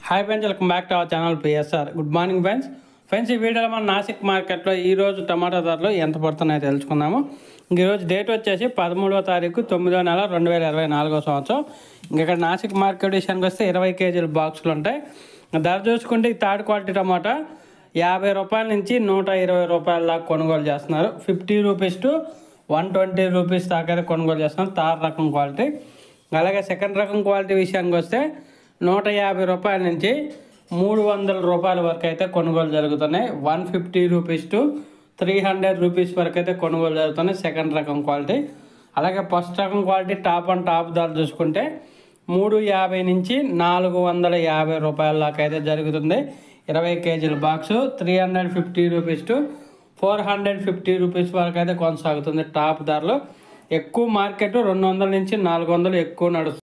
hi friends welcome back to our channel PSR good morning friends friends ఈ వీడియోలో మన నాసిక్ మార్కెట్లో ఈరోజు టమాటా ధరలు ఎంత పడుతున్నాయో తెలుసుకుందాము ఇంక ఈరోజు డేట్ వచ్చేసి పదమూడవ తారీఖు తొమ్మిదో నెల రెండు వేల ఇరవై నాలుగో సంవత్సరం ఇంక ఇక్కడ నాసిక్ మార్కెట్ విషయానికి వస్తే ఇరవై కేజీల బాక్సులు ఉంటాయి ధర చూసుకుంటే ఈ థర్డ్ క్వాలిటీ టమాటా యాభై రూపాయల నుంచి నూట ఇరవై రూపాయల దాకా కొనుగోలు చేస్తున్నారు fifty rupees to one twenty rupees దాకా అయితే కొనుగోలు చేస్తున్నారు థర్డ్ రకం క్వాలిటీ అలాగే సెకండ్ రకం క్వాలిటీ విషయానికి వస్తే నూట యాభై రూపాయల నుంచి మూడు వందల రూపాయల వరకు అయితే కొనుగోలు జరుగుతున్నాయి one fifty rupees to three hundred rupees వరకు అయితే కొనుగోలు జరుగుతున్నాయి సెకండ్ రకం క్వాలిటీ అలాగే ఫస్ట్ రకం క్వాలిటీ టాప్ అండ్ టాప్ ధర చూసుకుంటే మూడు యాభై నుంచి నాలుగు వందల యాభై రూపాయల దాకా అయితే జరుగుతుంది ఇరవై కేజీల box three hundred fifty rupees to four hundred fifty rupees వరకు అయితే కొనసాగుతుంది టాప్ ధరలు ఎక్కువ మార్కెట్ రెండు వందల నుంచి నాలుగు వందలు ఎక్కువ నడుస్తుంది